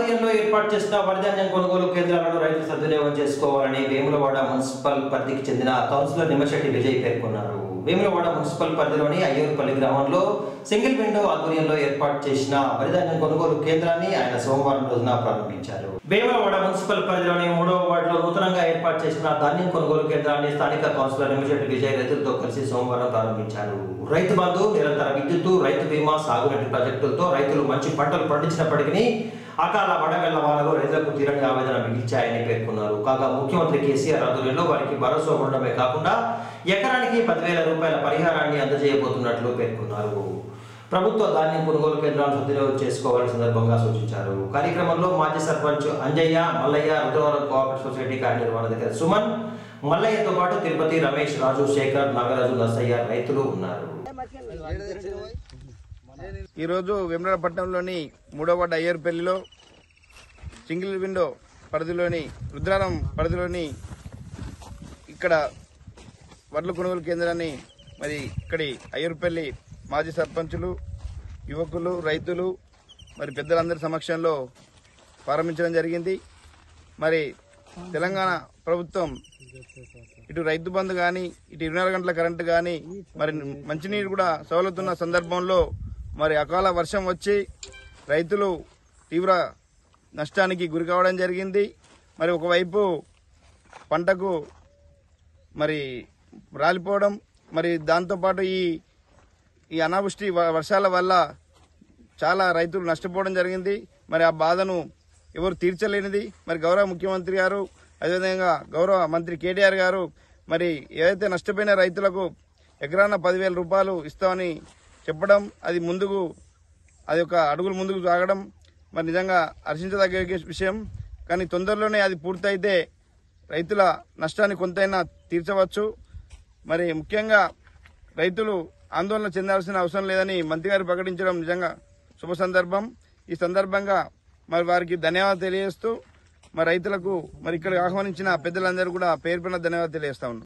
ఆధ్వర్యంలో ఏర్పాటు చేసిన వరిధాన్యం కొనుగోలు కేంద్రాలను రైతులు సద్వినియోగం చేసుకోవాలని వేములవాడ మున్సిపల్ పరిధికి చెందిన కౌన్సిలర్ నిమ్మశెట్టి విజయ్ పేర్కొన్నారు వేములవాడ మున్సిపల్ పరిధిలోని అయ్యూరుపల్లి గ్రామంలో సింగిల్ విండో ఆధ్వర్యంలో ఏర్పాటు చేసిన వరిధాన్యం కొనుగోలు కేంద్రాన్ని ఆయన సోమవారం రోజున ప్రారంభించారు వేములవాడ మున్సిపల్ పరిధిలోని మూడవ వార్డులో నూతనంగా ఏర్పాటు చేసిన ధాన్యం కొనుగోలు కేంద్రాన్ని స్థానిక కౌన్సిలర్ నిమ్మశెట్టి విజయ్ రైతులతో కలిసి సోమవారం ప్రారంభించారు రైతు బంధు నిరంతర విద్యుత్తు రైతు బీమా సాగునీటి ప్రాజెక్టులతో రైతులు మంచి పంటలు పండించినప్పటికీ అకాల వడగళ్ల వానలు రైతులకు తీరని ఆవేదన మిగిల్చాయని పేర్కొన్నారు కాగా ముఖ్యమంత్రి కేసీఆర్ ఆధ్వర్యంలో వారికి భరోసా ఉండడమే కాకుండా ఎకరానికి పదివేల రూపాయల పరిహారాన్ని అందజేయబోతున్నట్లు పేర్కొన్నారు ప్రభుత్వ ధాన్యం కొనుగోలు కేంద్రాలను సద్వినియోగం చేసుకోవాలని సందర్భంగా సూచించారు కార్యక్రమంలో మాజీ సర్పంచ్ అంజయ్య మల్లయ్య రుద్రవరం కోఆపరేటివ్ సొసైటీ కార్యనిర్వహణాధికారి సుమన్ మల్లయ్యతో పాటు తిరుపతి రమేష్ రాజు శేఖర్ నాగరాజు నర్సయ్య రైతులు ఉన్నారు ఈరోజు వేమరాడపట్నంలోని మూడో వార్డు అయ్యర్పల్లిలో సింగిల్ విండో పరిధిలోని రుద్రారం పరిధిలోని ఇక్కడ వడ్ల కొనుగోలు కేంద్రాన్ని మరి ఇక్కడి అయ్యూరుపల్లి మాజీ సర్పంచులు యువకులు రైతులు మరి పెద్దలందరి సమక్షంలో ప్రారంభించడం జరిగింది మరి తెలంగాణ ప్రభుత్వం ఇటు రైతు బంధు కానీ ఇటు ఇరవై నాలుగు గంటల కరెంటు కానీ మరి మంచినీరు కూడా సౌలతున్న సందర్భంలో మరి అకాల వర్షం వచ్చి రైతులు తీవ్ర నష్టానికి గురి కావడం జరిగింది మరి ఒకవైపు పంటకు మరి రాలిపోవడం మరి దాంతోపాటు ఈ ఈ అనావృష్టి వ- వర్షాల వల్ల చాలా రైతులు నష్టపోవడం జరిగింది మరి ఆ బాధను ఎవరు తీర్చలేనిది మరి గౌరవ ముఖ్యమంత్రి గారు అదేవిధంగా గౌరవ మంత్రి కేటీఆర్ గారు మరి ఏదైతే నష్టపోయిన రైతులకు ఎకరాన పదివేల రూపాయలు ఇస్తామని చెప్పడం అది ముందుకు అది ఒక అడుగులు ముందుకు సాగడం మరి నిజంగా హర్షించదగ్గ విషయం కానీ తొందరలోనే అది పూర్తయితే రైతుల నష్టాన్ని కొంతైనా తీర్చవచ్చు మరి ముఖ్యంగా రైతులు ఆందోళన చెందాల్సిన అవసరం లేదని మంత్రి గారు ప్రకటించడం నిజంగా శుభ సందర్భం ఈ సందర్భంగా మరి వారికి ధన్యవాదాలు తెలియజేస్తూ మరి రైతులకు మరి ఇక్కడ ఆహ్వానించిన పెద్దలందరూ కూడా పేరు పైన ధన్యవాదాలు తెలియజేస్తా ఉన్నాం